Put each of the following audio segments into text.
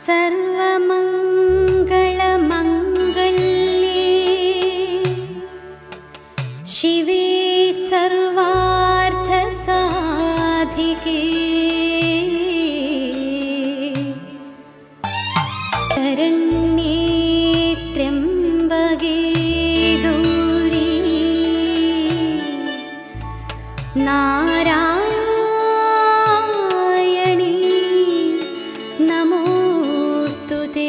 सर्वमङ्गलमङ्गल्ये शिवे सर्वार्थसाधिके शरण्ये त्र्यम्बके गौरी नारायणी नमोऽस्तु ते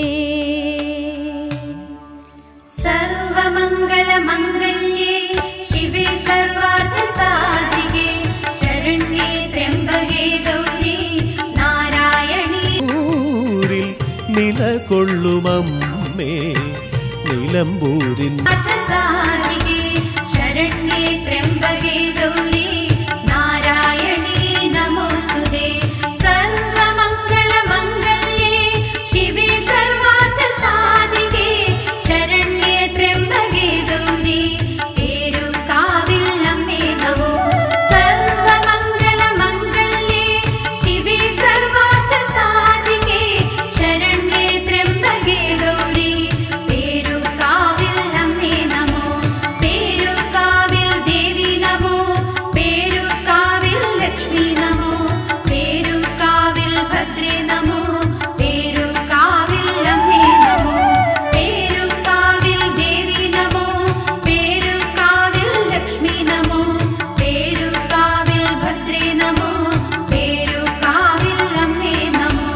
सर्वमङ्गलमङ्गल्ये शिवे सर्वार्थसाधिके शरण्ये त्र्यम्बके गौरी नारायणी ൂരിൽ നിലകൊള്ളുമമ്മേ നിലമ്പൂരിൻ साधिके शरण्ये त्र्यम्बके गौरी नारायणी नमोऽस्तु ते सर्वमङ्गलमङ्गल्ये शिवे सर्वार्थसाधिके शरण्ये त्र्यम्बके गौरी पेरुकाविल नमे नमो सर्वमङ्गलमङ्गल्ये शिवे सर्वार्थसाधिके शरण्ये त्र्यम्बके गौरी पेरुकाविल नमे नमो पेरुकाविल देवी नमो पेरुकाविल लक्ष्मी नमो पेरुकाविल भद्रे नमो पेरुकाविल नमे नमो पेरुकाविल देवी नमो पेरुकाविल लक्ष्मी नमो पेरुकाविल भद्रे नमो पेरुकाविल नमे नमो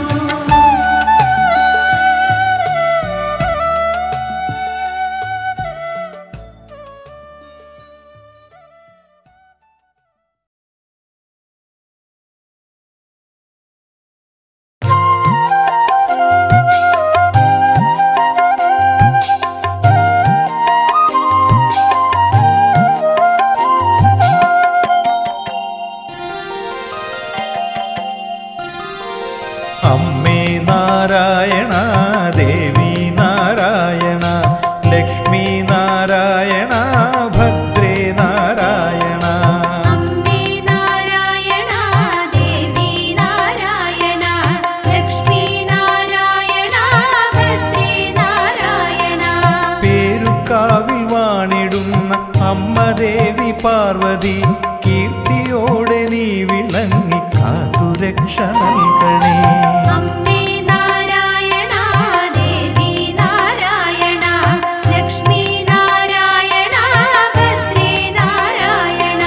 അമ്മേ നാരായണ ദേവി നാരായണ ലക്ഷ്മി നാരായണ ഭദ്രേ നാരായണ അമ്മേ നാരായണ ദേവി നാരായണ ലക്ഷ്മി നാരായണ ഭദ്രേ നാരായണ പേരുക്കാവിൽ വാണിടുന്ന അമ്മ ദേവി പാർവതി കീർത്തിയോടെ നീ വിളങ്ങി കാതുരക്ഷ നൽകണേ അമ്മേ നാരായണ ദേവി നാരായണ ലക്ഷ്മി നാരായണ ഭദ്രേ നാരായണ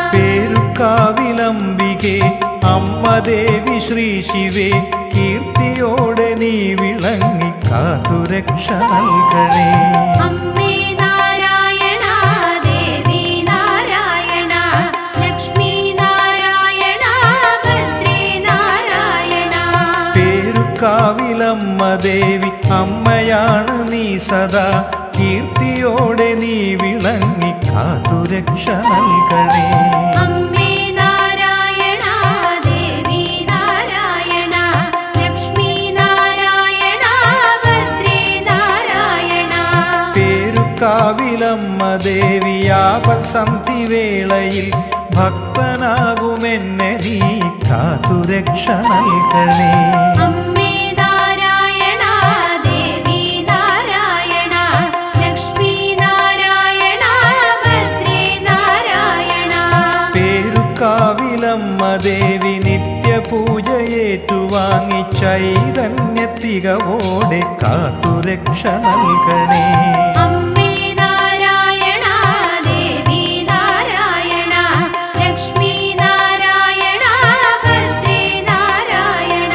പേരുക്കാവിലംബികെ അമ്മ ദേവി ശ്രീ ശിവേ കീർത്തിയോടെ നീ വിളങ്ങി കാതുരക്ഷ നൽകണേ അമ്മേ നാരായണ ദേവി നാരായണ ലക്ഷ്മി നാരായണ ഭദ്രേ നാരായണ പേരുക്കാവിലമ്മ ദേവി അമ്മയാണ് നീ സദാ കീർത്തിയോടെ നീ വിളങ്ങി കാതുരക്ഷ നൽകണേ അമ്മേ നാരായണ ദേവി നാരായണ ലക്ഷ്മി നാരായണ ഭദ്രേ നാരായണ പേരുക്കാവിലമ്മ ദേവി ആപത്സന്ധി വേളയിൽ ഭക്തനാകുമെന്നെ നീ കാതുരക്ഷ നൽകണേ അമ്മേ നാരായണ ദേവി നാരായണ ലക്ഷ്മി നാരായണ ഭദ്രേ നാരായണ പേരുക്കാവിലമ്മ ദേവി നിത്യപൂജയേറ്റുവാങ്ങി ചൈതന്യ തികവോടെ കാത്തുരക്ഷ നൽകണേ അമ്മേ നാരായണ ദേവി നാരായണ ലക്ഷ്മി നാരായണ ഭദ്രേ നാരായണ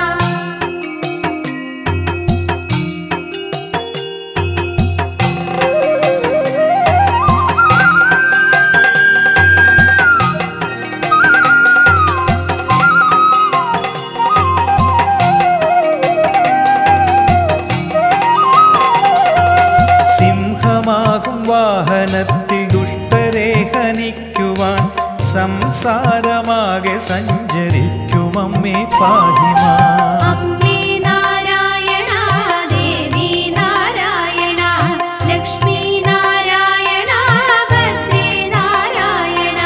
സിംഹമാകും വാഹനത്തിൽ ദുഷ്ടരെ ഹനിക്കുവാൻ സംസാരമാകെ സഞ്ചരിക്കുമമ്മേ പാഹിമാ അമ്മേ നാരായണ ദേവി നാരായണ ലക്ഷ്മി നാരായണ ഭദ്രേ നാരായണ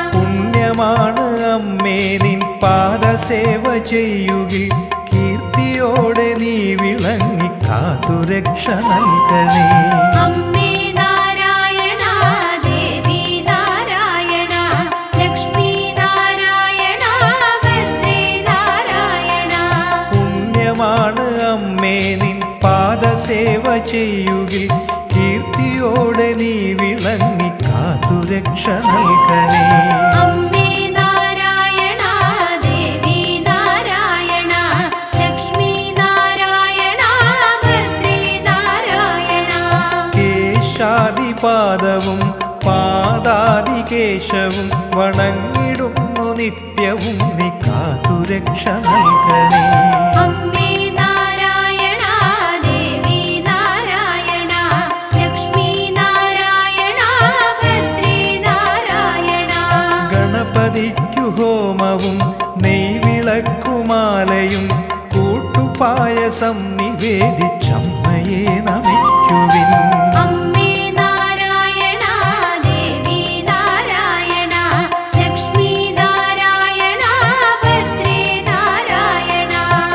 പുണ്യമാണ് അമ്മേ നിൻ പാദസേവ ചെയ്യുകിൽ കീർത്തി കീർത്തിയോടെ നീ വിളങ്ങി കാതുരക്ഷ നൽകണേ അമ്മേ നാരായണ ദേവി നാരായണ ലക്ഷ്മി നാരായണ ഭദ്രേ നാരായണ പുണ്യമാണ് അമ്മേ നിൻ പാദസേവ ചെയ്യുകിൽ കീർത്തിയോടെ നീ വിളങ്ങി കാതുരക്ഷ നൽകണേ അമ്മേ നാരായണ ദേവി നാരായണ ലക്ഷ്മി നാരായണ ഭദ്രേ നാരായണ കേശാദിപാദവും പാദാദികേശവും വണങ്ങിടുന്നു നിത്യവും നീ കാതുരക്ഷ നൽകണേ അമ്മേ നാരായണ ദേവി നാരായണ ലക്ഷ്മി നാരായണ ഭദ്രേ നാരായണ ഗണപതിക്കു ഹോമവും നെയ്വിളക്കുമാലയും കൂട്ടുപായസം നിവേദിച്ചമ്മയെ നമിക്കുവിൻ അമ്മേ നാരായണ ദേവി നാരായണ ലക്ഷ്മി നാരായണ ഭദ്രേ നാരായണ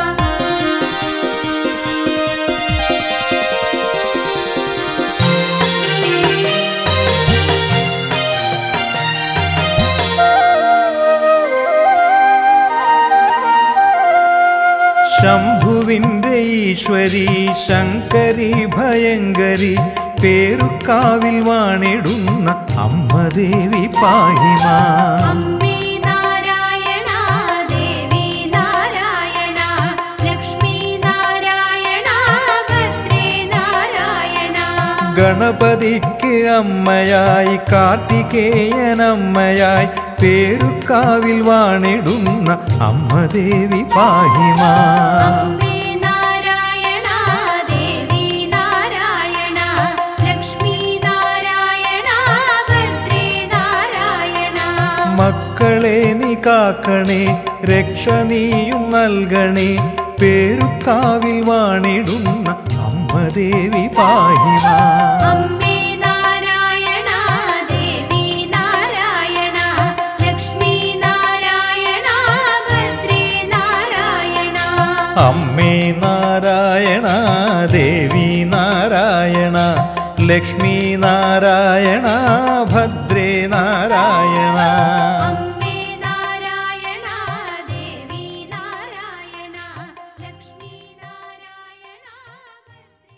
ശംഭുവിൻ്റെ ഈശ്വരി ശങ്കരി ഭയങ്കരി പേരുക്കാവിൽ വാണിടുന്ന അമ്മ ദേവി പാഹിമാ അമ്മേ നാരായണ ദേവി നാരായണ ലക്ഷ്മി നാരായണ ഭദ്രേ നാരായണ ഗണപതിക്ക് അമ്മയായി കാർത്തികേയനമ്മയായി പേരുക്കാവിൽ വാണിടുന്ന അമ്മ ദേവി പാഹിമാ അമ്മേ നാരായണ ദേവി നാരായണ ലക്ഷ്മി നാരായണ ഭദ്രേ നാരായണ മക്കളെ നീ കാക്കണേ രക്ഷ നീയും നൽകണേ പേരുക്കാവിൽ വാണിടുന്ന അമ്മ ദേവി പാഹിമാ അമ്മേ നാരായണ ദേവി നാരായണ ലക്ഷ്മി നാരായണ ഭദ്രേ നാരായണ അമ്മേ നാരായണ ദേവി നാരായണ ലക്ഷ്മി നാരായണ ഭദ്രേ നാരായണ അമ്മേ നാരായണ ദേവി നാരായണ ലക്ഷ്മി നാരായണ ഭദ്രേ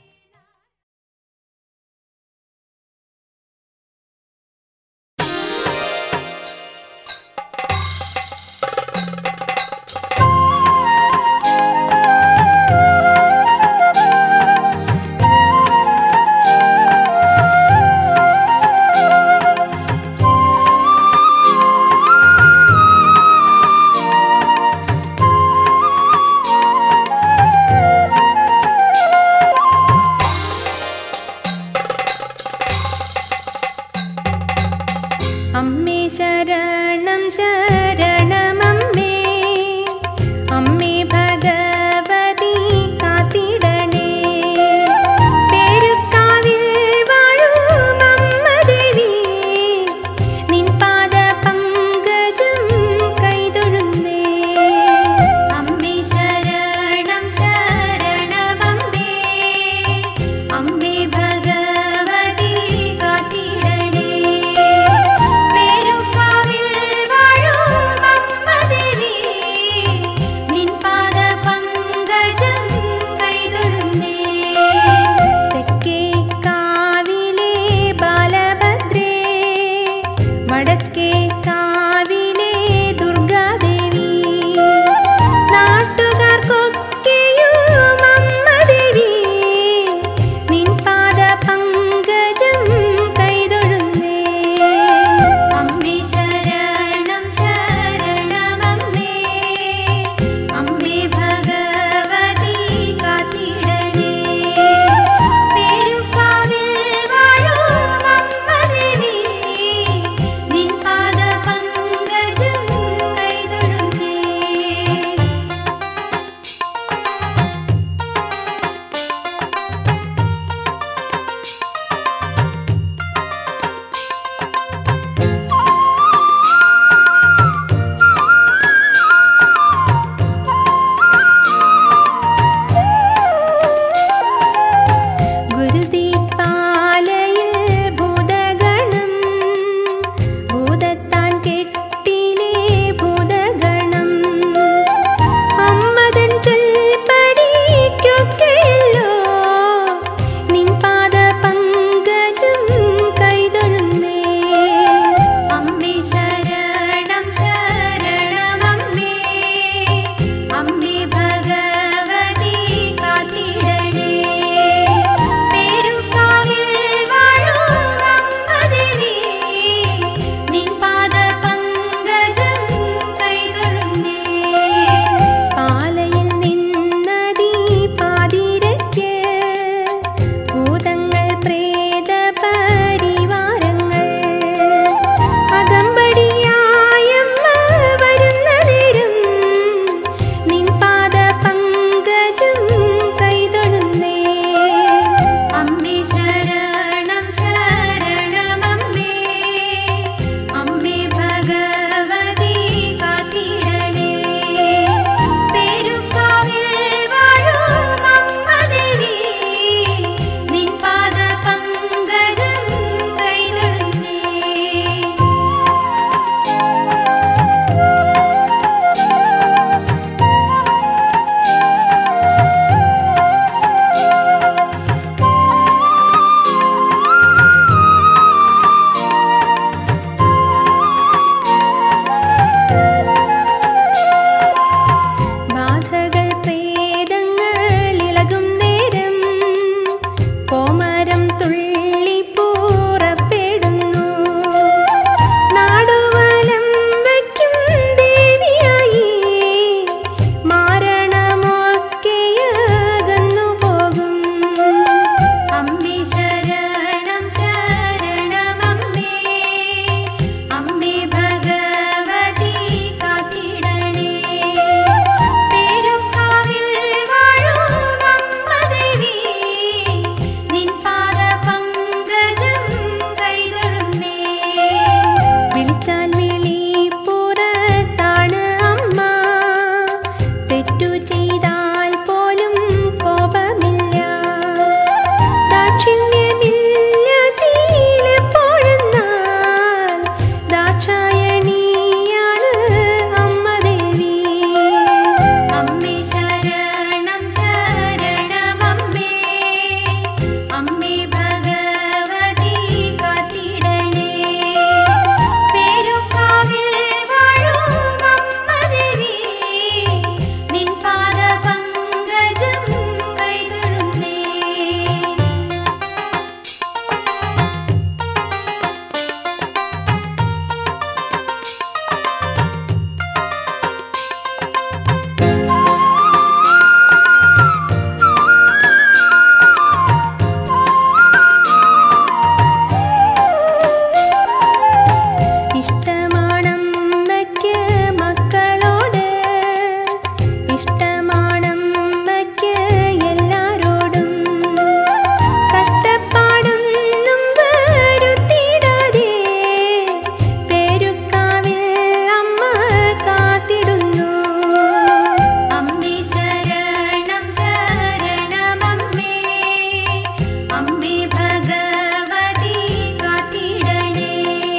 അമ്മേ ശരണം ശരണമമ്മേ അമ്മേ ഭഗവതി കാത്തിടണേ പേരുക്കാവിൽ വാഴും അമ്മ ദേവി നിൻ പാദ പങ്കജം കൈതൊഴുന്നേ അമ്മേ ശരണം ശരണമമ്മേ അമ്മേ ഭഗവതി കാത്തിടണേ പേരുക്കാവിൽ വാഴും അമ്മ ദേവി നിൻ പാദ പങ്കജം കൈതൊഴുന്നേ തെക്കേ കാവിലെ ബാലഭദ്രേ വടക്കേ കാവിലെ ദുർഗാദേവി നാട്ടുകാർക്കൊക്കെയും അമ്മ ദേവി നിൻ പാദ പങ്കജം കൈതൊഴുന്നേ അമ്മേ ശരണം ശരണമമ്മേ അമ്മേ ഭഗവതി കാത്തിടണേ പേരുക്കാവിൽ വാഴും അമ്മ ദേവി നിൻ പാദ ഇഷ്ടമാണമ്മയ്ക്ക് മക്കളോട് ഇഷ്ടമാണമ്മയ്ക്ക് എല്ലാരോടും കഷ്ടപ്പാടൊന്നും വരുത്തിടാതെ പേരുക്കാവിൽ അമ്മ കാത്തിടുന്നു അമ്മേ ശരണം ശരണമമ്മേ അമ്മേ ഭഗവതി കാത്തിടണേ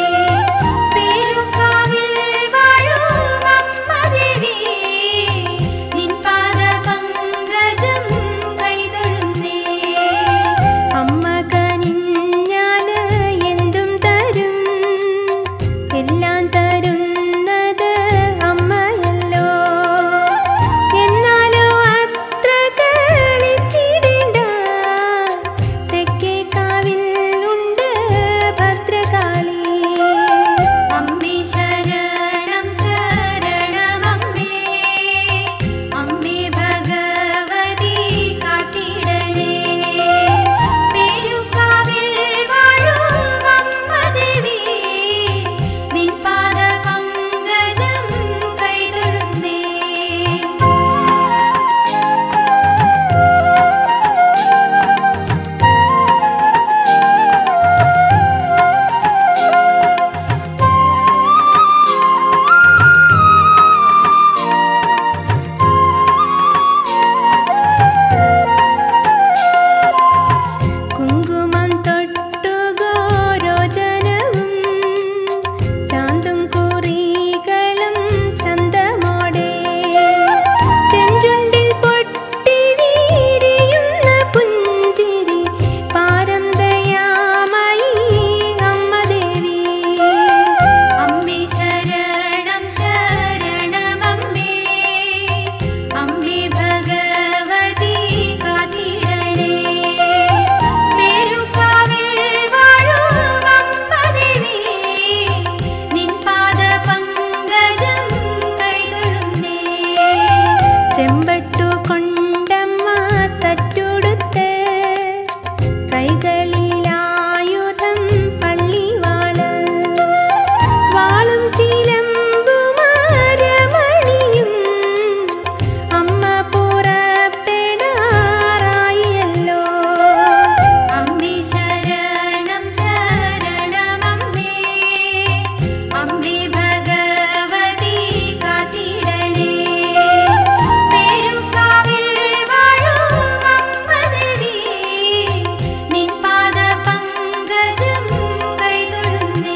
പേരുകാവിൽ വാഴും അമ്മ ദേവി നിൻ പാദപങ്കജം കൈതൊഴുന്നേ അമ്മ കനിഞ്ഞാല് എന്തും തരും എല്ലാം തരുന്നത് അമ്മയല്ലോ എന്നാലോ അത്ര കളിച്ചിടേണ്ട തെക്കേ കാവിൽ ഉണ്ട് ഭദ്രകാളി അമ്മേ ശരണം ശരണമമ്മേ അമ്മേ ഭഗവതി കാത്തിടണേ പേരുകാവിൽ വാഴും അമ്മ ദേവി നിൻ പാദപങ്കജം കൈതൊഴുന്നേ കുങ്കുമം തൊട്ടു ഗോരോചനവും ചാന്തും കുറികളും ചന്തമോടെ ചെഞ്ചുണ്ടിൽ പൊട്ടി വീരിയുന്ന പുഞ്ചിരി പാരമ്പര്യാമായി അമ്മ ദേവി അമ്മേ ശരണം ശരണമമ്മേ അമ്മേ ഭഗവതി കാത്തിടണേ പേരുകാവിൽ വാഴും അമ്മ ദേവി നിൻ പാദപങ്കജം കൈതൊഴുന്നേ ചെമ്പട്ടു കൊണ്ടമ്മ തറ്റുടുത്ത് കൈകളിലായുധം പള്ളിവാള് വാളും ചിലമ്പുമരമണിയും അമ്മ പുറപ്പെടാറായല്ലോ അമ്മേ ശരണം ശരണമമ്മേ അമ്മേ ഭഗവതി കാത്തിടണേ പേരുകാവിൽ വാഴും അമ്മ ദേവി നിൻ പാദപങ്കജം കൈതൊഴുന്നേ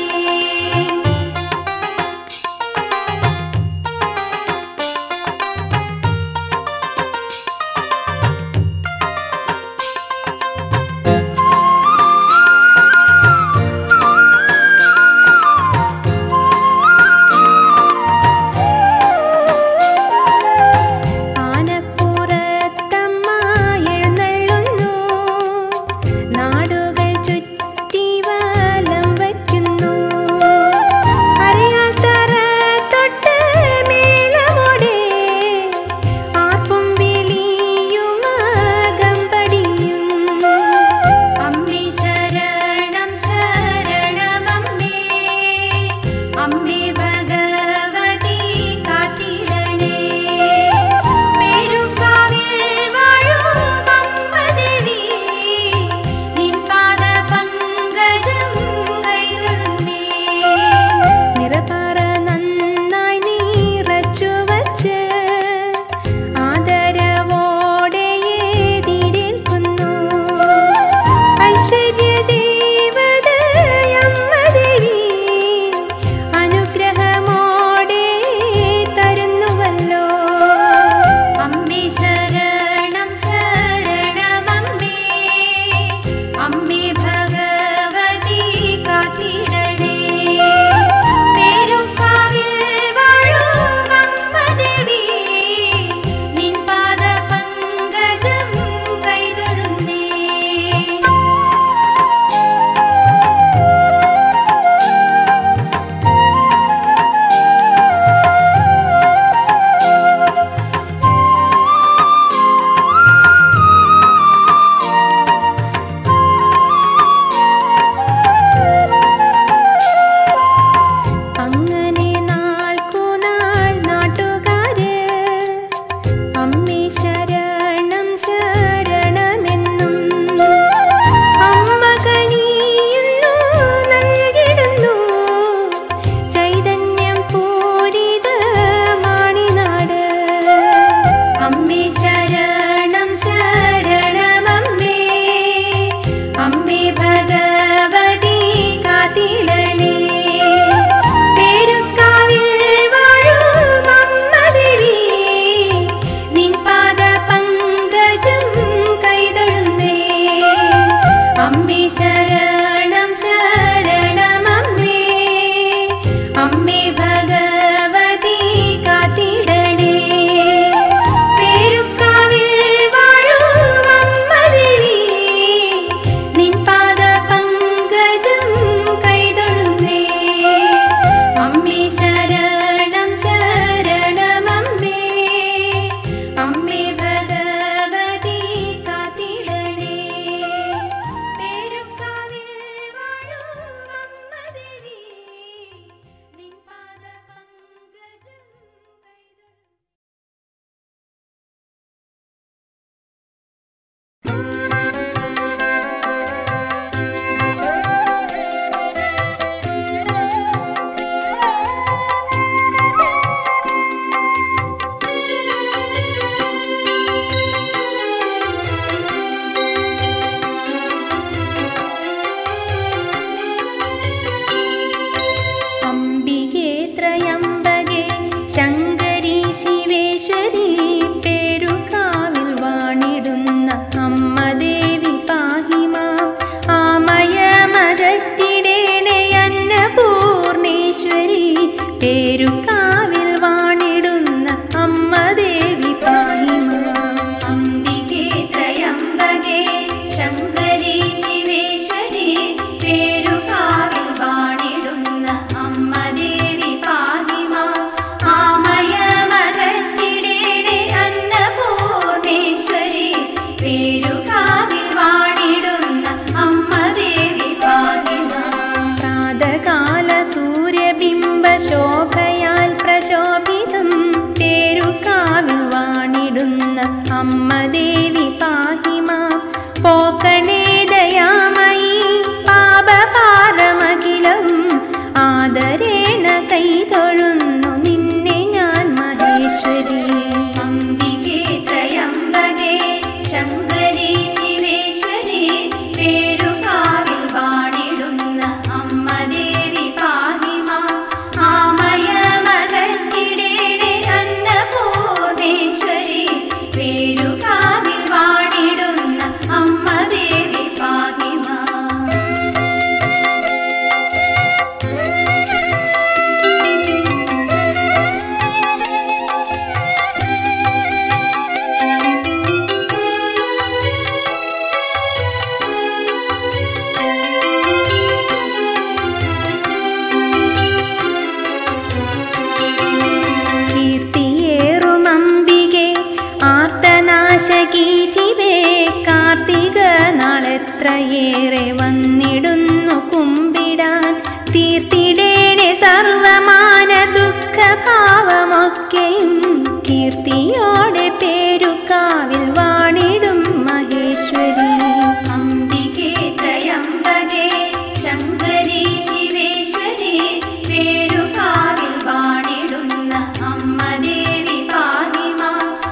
ആനപ്പുറത്തമ്മ എഴുന്നള്ളുന്നു നാടുകൾ ചുറ്റി വലം വയ്ക്കുന്നു അറിയാത്തറ തൊട്ട് മേളമോടെ ആർപ്പും വിളിയും അകമ്പടിയും അമ്മേ ശരണം ശരണമമ്മേ അമ്മേ ഭഗവതി കാത്തിടണേ പേരുകാവിൽ വാഴും അമ്മ ദേവി നിൻ പാദപങ്കജം കൈതൊഴുന്നേ നിറപാറ നന്നായി നിറച്ചു വച്ച് ആദരവോടെ എതിരേൽക്കുന്നു ഐശ്വര്യ ദേവതയമ്മ ദേവി അനുഗ്രഹ പേരുക്കാവിൽ വാണിടുന്ന അമ്മ ദേവി പാഹിമാം അംബികേ ത്രയംബകേ ശങ്കരി ശിവേശ്വരി പേരുകാവിൽ വാണിടുന്ന അമ്മ ദേവി പാഹിമാ ആമയമകത്തിടേടെ അന്നപൂർണേശ്വരി പേരുകാവിൽ വാണിടുന്ന അമ്മ ദേവി പാഹിമാ പ്രാതകാല സൂര്യബിംബ ശോഭയാൽ പ്രശോഭിതം പേരുക്കാവിൽ വാണിടുന്ന അമ്മ ദേവി പാഹിമാ പോക്കണേ ദയാമയി പാപപാരമഖിലം ആദരേണ കൈതൊഴുന്നു നിന്നെ ഞാൻ മഹേശ്വരി അംബികേ ത്രയംബകേ ശങ്കരി ശിവേശ്വരി പേരുകാവിൽ വാണിടുന്ന അമ്മ ദേവി പാഹിമാ ആമയമകത്തിടേടെ അന്നപൂർണേശ്വരി പേരുകാവിൽ വാണിടുന്ന അമ്മ ദേവി പാഹിമാ കീർത്തിയേറും അംബികെ ആർത്തനാശകീ ശിവേ കാർത്തിക നാളെത്രയേറെ വന്നിടുന്നു കുമ്പിടാൻ തീർത്തിടേണെ സർവമാന ദുഃഖഭാവമൊക്കെയും കീർത്തിയോടെ പേരുക്കാവിൽ വാണിടും മഹേശ്വരി അംബികേ ത്രയംബകേ ശങ്കരി ശിവേശ്വരി പേരുകാവിൽ വാണിടുന്ന അമ്മ ദേവി പാഹിമാ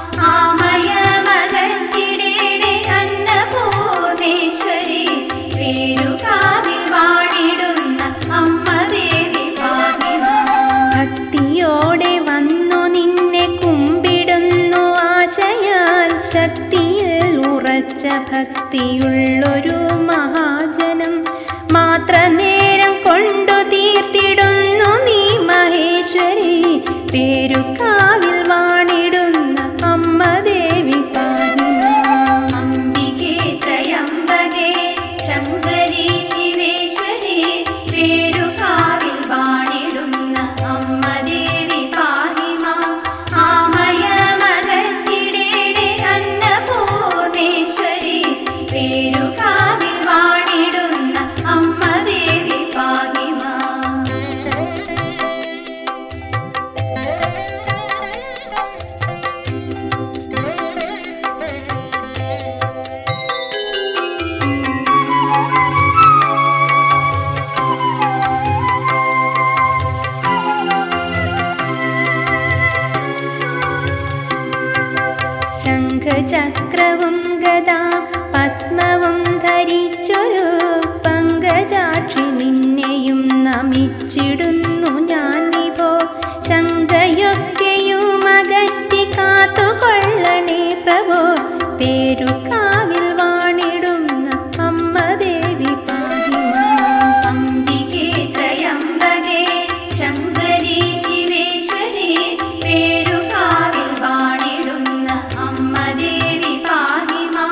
ആമയമകത്തിടേടെ അന്നപൂർണേശ്വരി പേരുകാവിൽ വാണിടുന്ന അമ്മ ദേവി പാഹിമാ ഭക്തിയോടെ വന്നു നിന്നെ കുമ്പിടുന്നു ആശയാൽ ശക്തിയിൽ ഉറച്ച ഭക്തിയുള്ളൊരു മഹാജനം മാത്ര നേരം കൊണ്ടു തീർത്തിടുന്നു നീ മഹേശ്വരി പേരുക്കാവിൽ വാണിടുന്ന അമ്മ ദേവി പാഹിമാം അംബികേ ത്രയംബകേ ശങ്കരി ശിവേശ്വരി പേരുകാവിൽ വാണിടുന്ന അമ്മ ദേവി പാഹിമാ ആമയമകത്തിടേടെ അന്നപൂർണേശ്വരി പേരുകാവിൽ വാണിടുന്ന അമ്മ ദേവി പാഹിമാ ശംഖചക്രവും ഗദാ പത്മവും ധരിച്ചൊരു പങ്കജാക്ഷി നിന്നെയും നമിച്ചിടുന്നു ഞാൻ വിഭോ ശങ്കയൊക്കെയും അകറ്റി കാത്തുകൊള്ളണേ പ്രഭോ പേരുക്കാവിൽ വാണിടുന്ന അമ്മ ദേവി പാഹിമാം അംബികേ ത്രയംബകേ ശങ്കരി ശിവേശ്വരി പേരുകാവിൽ വാണിടുന്ന അമ്മ ദേവി പാഹിമാ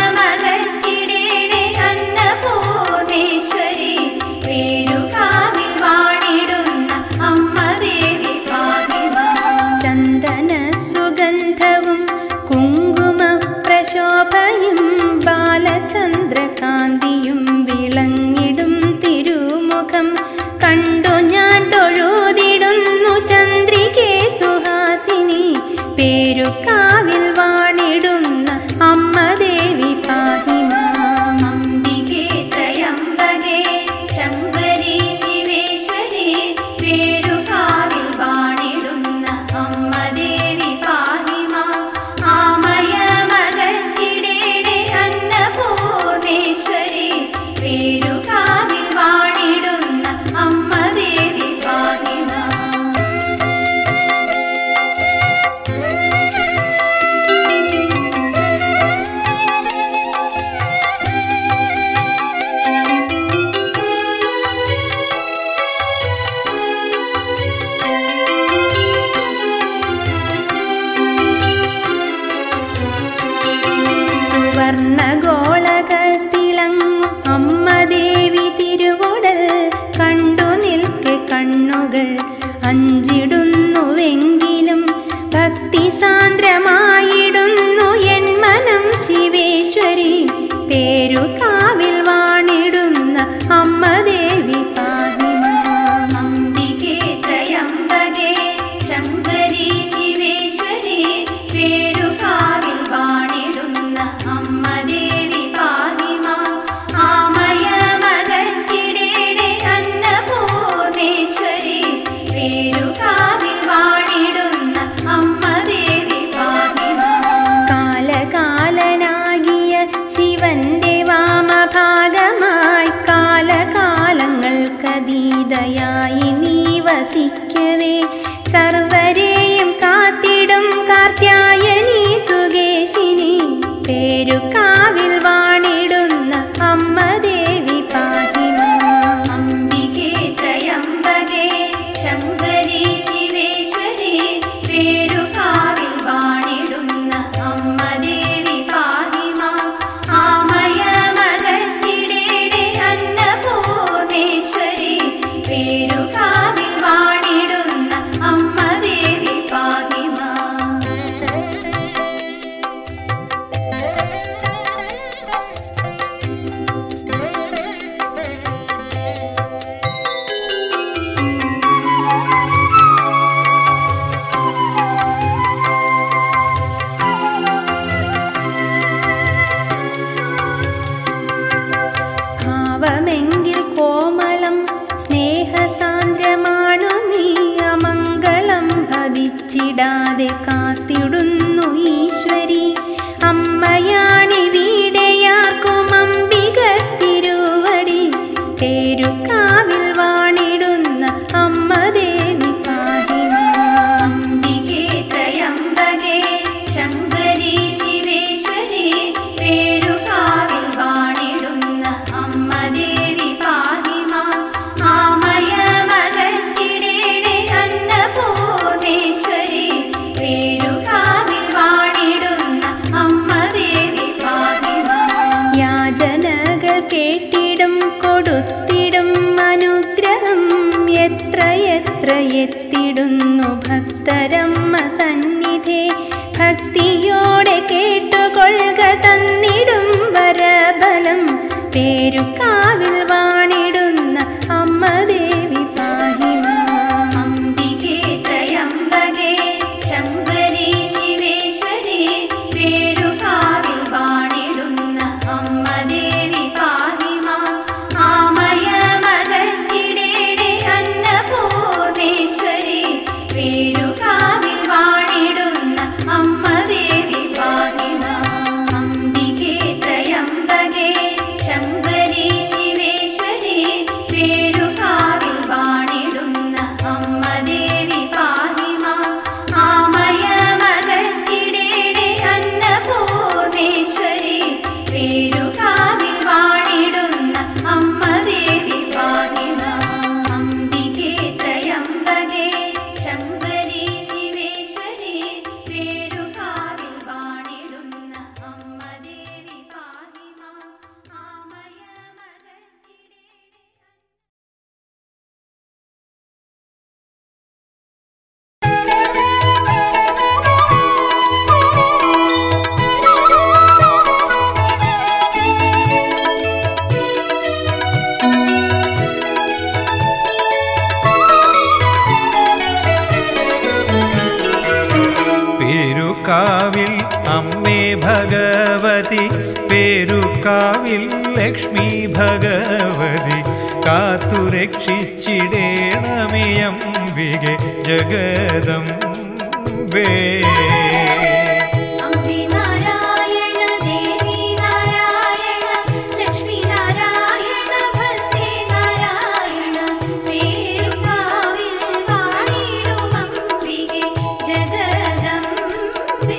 ആമയമകത്തിടേടെ അന്നപൂർണേശ്വരി പേരുകാവിൽ കണ്ണുകൾ അഞ്ചിടുന്നുവെങ്കിലും ഭക്തി സാന്ദ്രമായിടുന്നു എൻ മനം ശിവേശ്വരി പേരുകാവിൽ വാണിടുന്ന അമ്മ ദേവി പാഹിമാം അംബികേ ത്രയംബകേ ശങ്കരി ശിവേശ്വരി പേരുകാവിൽ വാണിടുന്ന അമ്മ ദേവി പാഹിമാം ആമയമകറ്റിടേടെ അന്നപൂർണേശ്വരി പേരുകാവിൽ വാണിടുന്ന അമ്മ ദേവി പാഹിമാം കാലകാലനാകിയ ശിവന്റെ വാമഭാഗമായി കാലകാലങ്ങൾക്കതീതയായി നീ വസിക്കവേ സർവരെയും കാത്തിടും കാർത്യായനി സുകേശിനി പേരുകാവിൽ വാണിടുന്ന അമ്മ ദേവി പാഹിമാം അംബികേ ത്രയംബകേ ശങ്കരി ശിവേശ്വരി പേരുകാവിൽ വാണിടുന്ന അമ്മ ദേവി പാഹിമാം ആമയമകറ്റിടേടെ അന്നപൂർണേശ്വരി പേരുകാവിൽ വാണിടുന്ന അമ്മ ദേവി പാഹിമാം ഭാവമെങ്കിൽ കോമളം സ്നേഹസാന്ദ്രമാണു നീ അമംഗളം ഭവിച്ചിടാതെ കാത്തിടുന്നു ഈശ്വരി അമ്മയാണി വീടയാർക്കും അംബിക തിരുവടി പേരുകാവിൽ വാണിടുന്ന അമ്മ ദേവി പാഹിമാം അംബികേ ത്രയംബകേ ശങ്കരി ശിവേശ്വരി പേരുകാവിൽ വാണിടുന്ന അമ്മ ദേവി പാഹിമാം ആമയമകറ്റിടേടെ അന്നപൂർണേശ്വരി പേരുകാവിൽ വാണിടുന്ന അമ്മ ദേവി പാഹിമാം യാചനകൾ കേട്ടിടും കൊടുത്തിടും അനുഗ്രഹം എത്ര എത്ര എത്തിടുന്നു ഭക്തരമ്മ സന്നിധേ ഭക്തിയോടെ കേട്ടുകൊള്ളുക തന്നിടും വരബലം പേരുകാവിൽ വാണിടുന്ന അമ്മ ദേവി പാഹിമാം അംബികേ ത്രയംബകേ ശങ്കരി ശിവേശ്വരി പേരുകാവിൽ വാണിടുന്ന അമ്മ ദേവി പാഹിമാം ആമയമകറ്റിടേടെ അന്നപൂർണേശ്വരി പേരുകാവിൽ വാണിടുന്ന അമ്മ ദേവി പാഹിമാം അംബികേ ത്രയംബകേ ശങ്കരി ശിവേശ്വരി പേരുകാവിൽ വാണിടുന്ന അമ്മ ദേവി പാഹിമാം ആമയമകറ്റിടേടെ അന്നപൂർണേശ്വരി പേരുകാവിൽ വാണിടുന്ന അമ്മ ദേവി പാഹിമാം അംബികേ ത്രയംബകേ ശങ്കരി ശിവേശ്വരി പേരുകാവിൽ വാണിടുന്ന അമ്മ ദേവി പാഹിമാം ആമയമകറ്റിടേടെ പേരുകാവിൽ അമ്മേ ഭഗവതി പേരുകാവിൽ ലക്ഷ്മി ഭഗവതി കാത്തുരക്ഷിച്ചിടേണമയംബികെ ജഗദം വേ അംബി നാരായണ ദേവി നാരായണ ലക്ഷ്മി നാരായണ ഭദ്രേ നാരായണ പേരുകാവിൽ വാണിടും അംബികെ ജഗദംബേ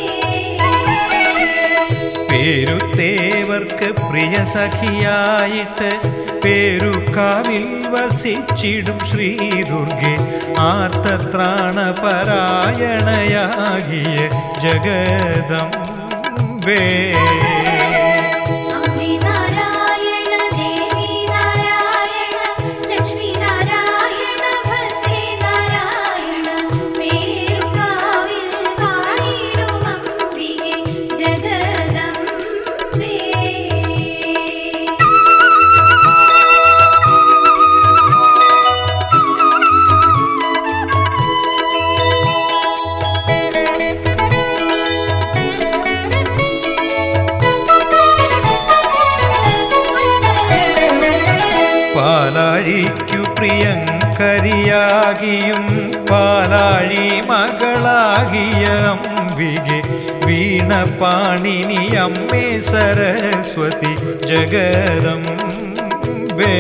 പേരുത്തേവർക്ക് പ്രിയ സഖിയായിട്ട് പേരുകാവിൽ വസിച്ചിടും ശ്രീദുർഗെ ആർത്തത്രാണപരായണയാകിയ ജഗദം വേ അംബി നാരായണ ദേവി നാരായണ ലക്ഷ്മി നാരായണ ഭദ്രേ ത്യാഗിയും പാലാഴി മകളാകിയ അംബികെ വീണ പാണിനി അമ്മേ സരസ്വതി ജഗദംബേ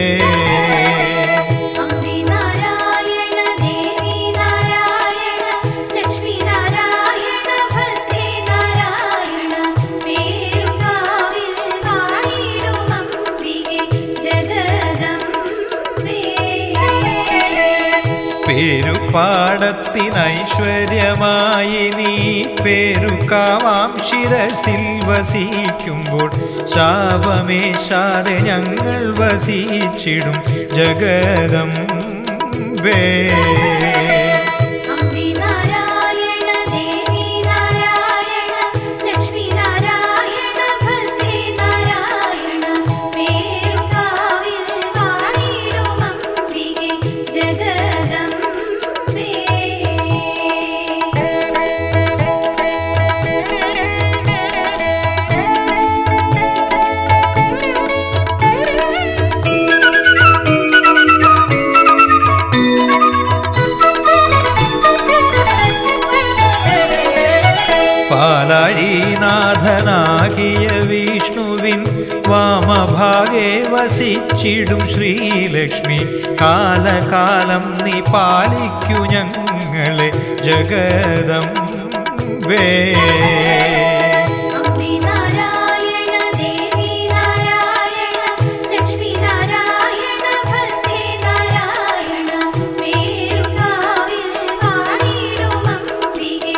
അംബി നാരായണ ദേവി നാരായണ ലക്ഷ്മി നാരായണ ഭദ്രേ നാരായണ പേരുകാവിൽ വാണിടും അംബികെ ജഗദംബേ പേരുപാടത്തിനൈശ്വര്യമായി നീ പേരുകാവാം ശിരസിൽ വസിക്കുമ്പോൾ ശാപമേശാതെ ഞങ്ങൾ വസിച്ചിടും ജഗദം വേ അംബി നാരായണ ദേവി നാരായണ ലക്ഷ്മി നാരായണ ഭദ്രേ നാരായണ പേരുകാവിൽ വാണിടും അംബികെ ജഗദംബേ പാലാഴീനാഥനാകിയ വിഷ്ണുവിൻ വാമഭാഗേ വസിച്ചിടും ശ്രീലക്ഷ്മി കാലകാലം നീ പാലിക്കു ഞങ്ങളെ ജഗദം വേ അംബി നാരായണ ദേവി നാരായണ ലക്ഷ്മി നാരായണ ഭദ്രേ നാരായണ പേരുകാവിൽ വാണിടും അംബികെ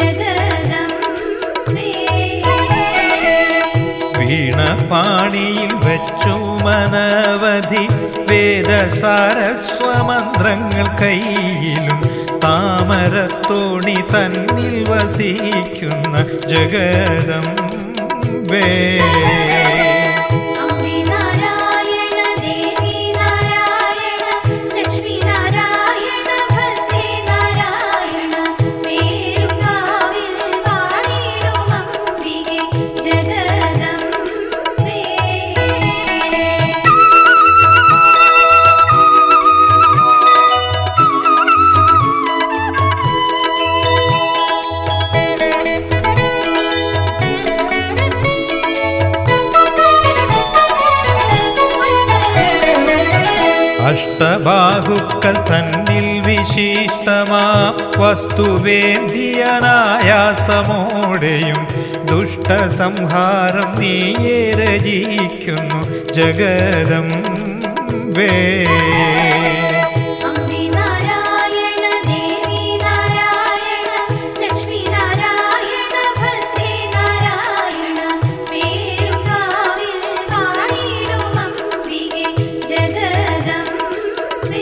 ജഗദംബേ വീണ പാണിയിൽ വെച്ചു മനവധി വേദസാരസ്വമന്ത്രങ്ങൾ കയ്യിലും താമരത്തോണി തന്നിൽ വസിക്കുന്ന ജഗദം വേ അംബി നാരായണ ദേവി നാരായണ ലക്ഷ്മി നാരായണ ഭദ്രേ നാരായണ പേരുകാവിൽ വാണിടും അംബികെ ജഗദംബേ അഷ്ടബാഹുക്കൾ തന്നിൽ വിശിഷ്ടമാ വസ്തുവേന്തിയനായാസമോടെയും ദുഷ്ടസംഹാരം നീയേ രചിക്കുന്നു ജഗദം വേ അംബി നാരായണ ദേവി നാരായണ ലക്ഷ്മി നാരായണ ഭദ്രേ നാരായണ പേരുകാവിൽ വാണിടും അംബികെ ജഗദംബേ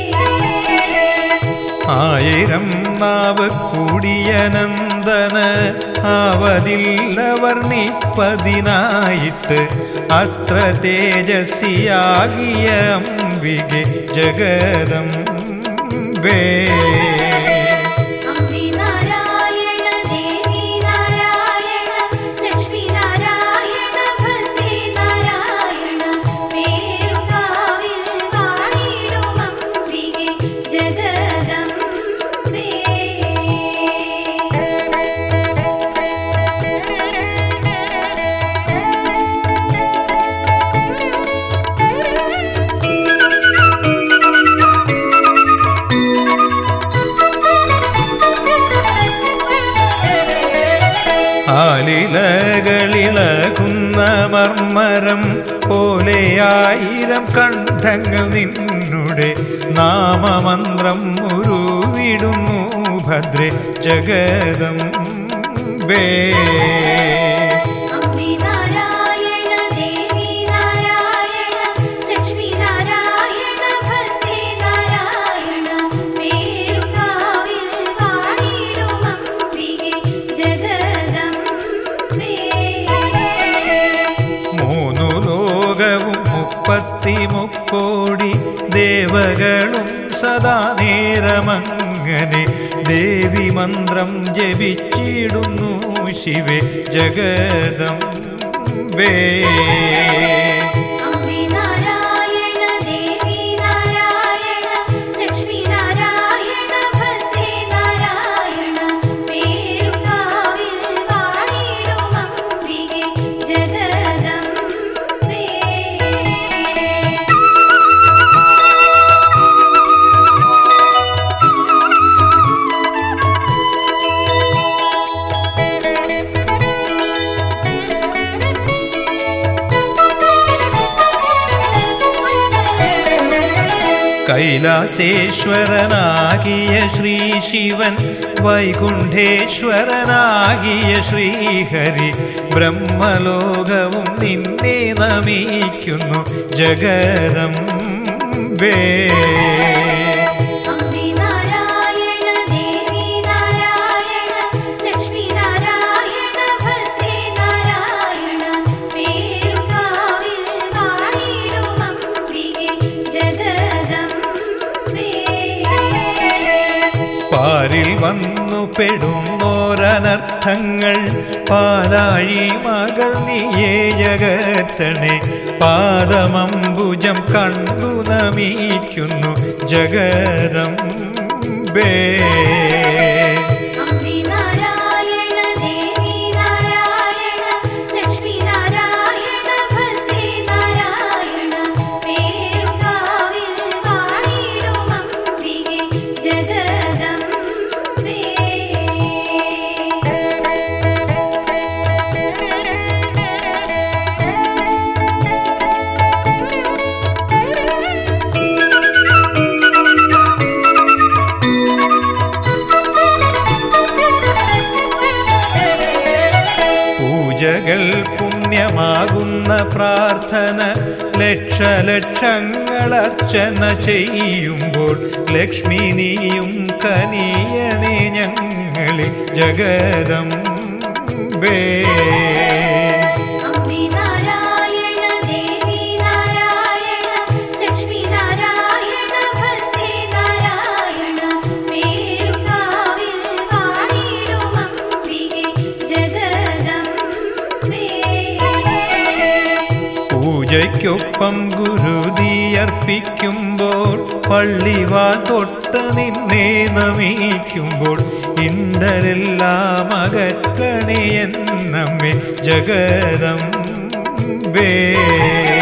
ആയിരം നാവ് കൂടിയനന്ദന ആവതില്ല വർണ്ണിപ്പതിനായിട്ട് അത്ര തേജസ്സിയാകിയ അംബികെ ജഗദം വേ അംബി നാരായണ ദേവി നാരായണ ലക്ഷ്മി നാരായണ ഭദ്രേ നാരായണ പേരുകാവിൽ വാണിടും അംബികെ ജഗദംബേ ആലിലകളിളകുന്ന മർമരം പോലെ ആയിരം കണ്ഠങ്ങൾ നിന്നുടെ നാമമന്ത്രം ഉരുവിടുന്നു ഭദ്രേ ജഗദം വേ അംബി നാരായണ ദേവി നാരായണ ലക്ഷ്മി നാരായണ ഭദ്രേ നാരായണ പേരുകാവിൽ വാണിടും അംബികെ ജഗദംബേ മൂന്നു ലോകവും മുപ്പത്തി മുക്കോടി ദേവകളും സദാ നേരമങ്ങനെ ദേവി മന്ത്രം ജപിച്ചിടുന്നു ശിവേ ജഗദം വേ അംബി നാരായണ ദേവി നാരായണ ലക്ഷ്മി നാരായണ കൈലാസേശ്വരനാകിയ ശ്രീ ശിവൻ വൈകുണ്ഠേശ്വരനാകിയ ശ്രീഹരി ബ്രഹ്മലോകവും നിന്നെ നമിക്കുന്നു ജഗദംബേ അംബി നാരായണ ദേവി നാരായണ ലക്ഷ്മി നാരായണ ഭദ്രേ നാരായണ പേരുകാവിൽ വാണിടും അംബികെ ജഗദംബേ പാരിൽ വന്നു പെടുന്നോരനർത്ഥങ്ങൾ പാലാഴി മകൾ നീയേ ജഗത്തണെ പാദമംബുജം കണ്ടു നമിക്കുന്നു ജഗദംബേ അംബി നാരായണ ദേവി നാരായണ ലക്ഷ്മി നാരായണ ഭദ്രേ നാരായണ പേരുകാവിൽ വാണിടും അംബികെ ജഗദംബേ പൂജകൾ പുണ്യമാകുന്ന പ്രാർത്ഥന ലക്ഷലക്ഷങ്ങൾ അർച്ചന ചെയ്യുമ്പോൾ ലക്ഷ്മി നീയും കനിയണേ ഞങ്ങളിൽ ജഗദംബേ അംബി നാരായണ ദേവി നാരായണ ലക്ഷ്മി നാരായണ ഭദ്രേ നാരായണ പേരുകാവിൽ വാണിടും അംബികെ ജഗദംബേ പൂജയ്ക്കൊപ്പം ഗുരുതിയർപ്പിക്കുമ്പോൾ പള്ളിവാൾ തൊട്ട് നിന്നെ നമിക്കുമ്പോൾ ഇണ്ടരെല്ലാം അകറ്റണേ എന്നമ്മേ ജഗദംബേ